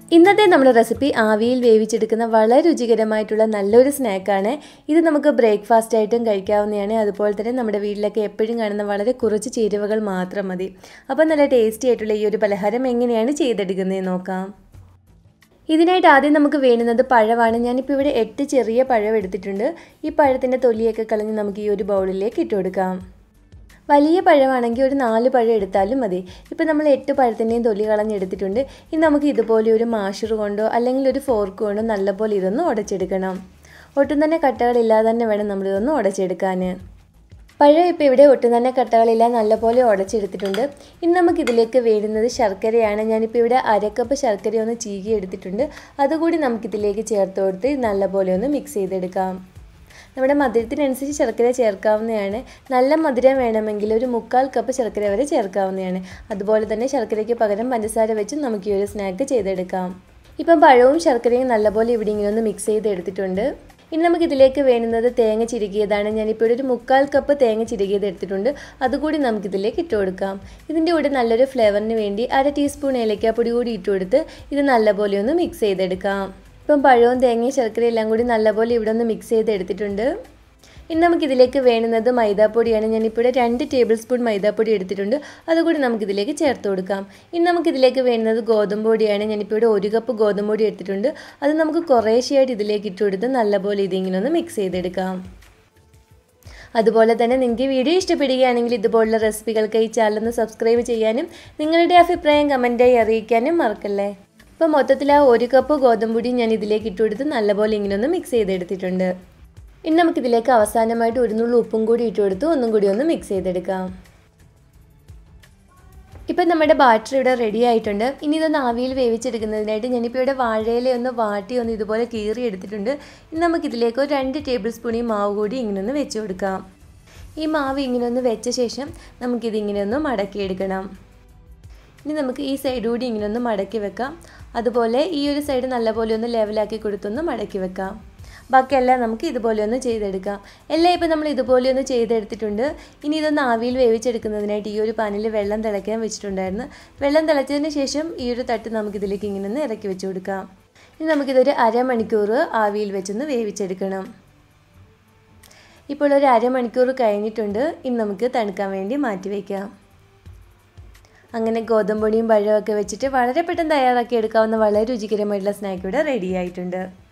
ഇന്നത്തെ നമ്മുടെ റെസിപ്പി ആവിയിൽ വേവിച്ചെടുക്കുന്ന വളരെ രുചികരമായിട്ടുള്ള നല്ലൊരു സ്നാക്കാണ് ഇത് നമുക്ക് ബ്രേക്ക്ഫാസ്റ്റ് ആയിട്ടും കഴിക്കാവുന്നതാണ് അതുപോലെ തന്നെ നമ്മുടെ വീട്ടിലൊക്കെ എപ്പോഴും കാണുന്ന വളരെ കുറച്ച് ചേരുവകൾ മാത്രം മതി അപ്പോൾ നല്ല ടേസ്റ്റി ആയിട്ടുള്ള ഈ ഒരു പലഹാരം എങ്ങനെയാണ് ചെയ്തെടുക്കുന്നത് നോക്കാം ഇതിനായിട്ട് ആദ്യം നമുക്ക് വേണ്ടുന്നത് പഴമാണ് ഞാനിപ്പോൾ ഇവിടെ എട്ട് ചെറിയ പഴം എടുത്തിട്ടുണ്ട് ഈ പഴത്തിൻ്റെ തൊലിയൊക്കെ കളഞ്ഞ് നമുക്ക് ഈ ഒരു ബൗളിലേക്ക് ഇട്ട് കൊടുക്കാം വലിയ പഴമാണെങ്കിൽ ഒരു നാല് പഴം എടുത്താലും മതി ഇപ്പോൾ നമ്മൾ എട്ട് പഴത്തിൻ്റെയും തൊലി കളഞ്ഞെടുത്തിട്ടുണ്ട് ഇനി നമുക്ക് ഇതുപോലെ ഒരു മാഷർ കൊണ്ടോ അല്ലെങ്കിൽ ഒരു ഫോർക്ക് കൊണ്ടോ നല്ലപോലെ ഇതൊന്ന് ഉടച്ചെടുക്കണം ഒട്ടും തന്നെ കട്ടകളില്ലാതെ തന്നെ വേണം നമ്മളിതൊന്ന് ഉടച്ചെടുക്കാൻ പഴം ഇപ്പോൾ ഇവിടെ ഒട്ടും തന്നെ കട്ടകളില്ല നല്ലപോലെ ഉടച്ചെടുത്തിട്ടുണ്ട് ഇനി നമുക്ക് ഇതിലേക്ക് വേണ്ടുന്നത് ശർക്കരയാണ് ഞാനിപ്പോൾ ഇവിടെ അരക്കപ്പ് ശർക്കര ഒന്ന് ചീകി എടുത്തിട്ടുണ്ട് അതുകൂടി നമുക്കിതിലേക്ക് ചേർത്ത് കൊടുത്ത് നല്ലപോലെ ഒന്ന് മിക്സ് ചെയ്തെടുക്കാം നമ്മുടെ മധുരത്തിനനുസരിച്ച് ശർക്കര ചേർക്കാവുന്നതാണ് നല്ല മധുരം വേണമെങ്കിൽ ഒരു മുക്കാൽ കപ്പ് ശർക്കര വരെ ചേർക്കാവുന്നതാണ് അതുപോലെ തന്നെ ശർക്കരയ്ക്ക് പകരം പഞ്ചസാര വെച്ചും നമുക്ക് ഈ ഒരു സ്നാക്ക് ചെയ്തെടുക്കാം ഇപ്പം പഴവും ശർക്കരയും നല്ലപോലെ ഇവിടെ ഇങ്ങനെ ഒന്ന് മിക്സ് ചെയ്ത് എടുത്തിട്ടുണ്ട് ഇനി നമുക്ക് ഇതിലേക്ക് വേണ്ടുന്നത് തേങ്ങ ചിരുകിയതാണ് ഞാനിപ്പോൾ ഒരു മുക്കാൽ കപ്പ് തേങ്ങ ചിരുകിയത് എടുത്തിട്ടുണ്ട് അതുകൂടി നമുക്കിതിലേക്ക് ഇട്ട് കൊടുക്കാം ഇതിൻ്റെ കൂടെ നല്ലൊരു ഫ്ലേവറിന് വേണ്ടി അര ടീസ്പൂൺ ഏലക്കാപ്പൊടി കൂടി ഇട്ട് കൊടുത്ത് ഇത് നല്ലപോലെ ഒന്ന് മിക്സ് ചെയ്തെടുക്കാം ഇപ്പം പഴവും തേങ്ങയും ശർക്കരയും എല്ലാം കൂടി നല്ലപോലെ ഇവിടെ ഒന്ന് മിക്സ് ചെയ്ത് എടുത്തിട്ടുണ്ട് ഇനി നമുക്കിതിലേക്ക് വേണ്ടുന്നത് മൈദാപ്പൊടിയാണ് ഞാനിപ്പോൾ രണ്ട് ടേബിൾ സ്പൂൺ മൈദാപ്പൊടി എടുത്തിട്ടുണ്ട് അതുകൂടി നമുക്കിതിലേക്ക് ചേർത്ത് കൊടുക്കാം ഇനി നമുക്കിതിലേക്ക് വേണ്ടുന്നത് ഗോതമ്പ് പൊടിയാണ് ഞാനിപ്പോൾ ഇവിടെ ഒരു കപ്പ് ഗോതമ്പ് പൊടി എടുത്തിട്ടുണ്ട് അത് നമുക്ക് കുറേശ്ശെയായിട്ട് ഇതിലേക്ക് ഇട്ട് കൊടുത്ത് നല്ലപോലെ ഇതിങ്ങനെ ഒന്ന് മിക്സ് ചെയ്തെടുക്കാം അതുപോലെ തന്നെ നിങ്ങൾക്ക് വീഡിയോ ഇഷ്ടപ്പെടുകയാണെങ്കിൽ ഇതുപോലുള്ള റെസിപ്പികൾക്ക് ഈ ചാനൽ ഒന്ന് സബ്സ്ക്രൈബ് ചെയ്യാനും നിങ്ങളുടെ അഭിപ്രായം കമൻറ്റായി അറിയിക്കാനും മറക്കല്ലേ അപ്പോൾ മൊത്തത്തിൽ ആ ഒരു കപ്പ് ഗോതമ്പൊടി ഞാൻ ഇതിലേക്ക് ഇട്ട് കൊടുത്ത് നല്ലപോലെ ഇങ്ങനെ ഒന്ന് മിക്സ് ചെയ്തെടുത്തിട്ടുണ്ട് ഇനി നമുക്കിതിലേക്ക് അവസാനമായിട്ട് ഒരു നുള്ളു ഉപ്പും കൂടി ഇട്ട് കൊടുത്ത് ഒന്നും കൂടി ഒന്ന് മിക്സ് ചെയ്തെടുക്കാം ഇപ്പം നമ്മുടെ ബാറ്റർ ഇവിടെ റെഡി ആയിട്ടുണ്ട് ഇനി ഇതൊന്ന് ആവിയിൽ വേവിച്ചെടുക്കുന്നതിനായിട്ട് ഞാനിപ്പോൾ ഇവിടെ വാഴയില ഒന്ന് വാട്ടി ഒന്ന് ഇതുപോലെ കീറി എടുത്തിട്ടുണ്ട് ഇനി നമുക്കിതിലേക്ക് ഒരു രണ്ട് ടേബിൾ സ്പൂൺ ഈ മാവ് കൂടി ഇങ്ങനെ ഒന്ന് വെച്ച് കൊടുക്കാം ഈ മാവ് ഇങ്ങനെ ഒന്ന് വെച്ച ശേഷം നമുക്കിതിങ്ങനെ ഒന്ന് മടക്കിയെടുക്കണം ഇനി നമുക്ക് ഈ സൈഡ് കൂടി ഇങ്ങനെ ഒന്ന് മടക്കി വെക്കാം അതുപോലെ ഈ ഒരു സൈഡ് നല്ലപോലെ ഒന്ന് ലെവലാക്കി കൊടുത്തൊന്ന് മടക്കി വെക്കാം ബാക്കിയെല്ലാം നമുക്ക് ഇതുപോലെ ഒന്ന് ചെയ്തെടുക്കാം എല്ലാം ഇപ്പോൾ നമ്മൾ ഇതുപോലെ ഒന്ന് ചെയ്തെടുത്തിട്ടുണ്ട് ഇനി ഇതൊന്ന് ആവിയിൽ വേവിച്ചെടുക്കുന്നതിനായിട്ട് ഈ ഒരു പാനിൽ വെള്ളം തിളയ്ക്കാൻ വെച്ചിട്ടുണ്ടായിരുന്നു വെള്ളം തിളച്ചതിന് ശേഷം ഈ ഒരു തട്ട് നമുക്കിതിലേക്ക് ഇങ്ങനെ ഒന്ന് ഇറക്കി വെച്ച് കൊടുക്കാം ഇനി നമുക്കിതൊരു അരമണിക്കൂർ ആവിയിൽ വെച്ചൊന്ന് വേവിച്ചെടുക്കണം ഇപ്പോൾ ഒരു അരമണിക്കൂർ കഴിഞ്ഞിട്ടുണ്ട് ഇനി നമുക്ക് തണുക്കാൻ വേണ്ടി മാറ്റി വയ്ക്കാം അങ്ങനെ ഗോതമ്പൊടിയും പഴമൊക്കെ വെച്ചിട്ട് വളരെ പെട്ടെന്ന് തയ്യാറാക്കി എടുക്കാവുന്ന വളരെ രുചികരമായിട്ടുള്ള സ്നാക്ക് ഇവിടെ റെഡി ആയിട്ടുണ്ട്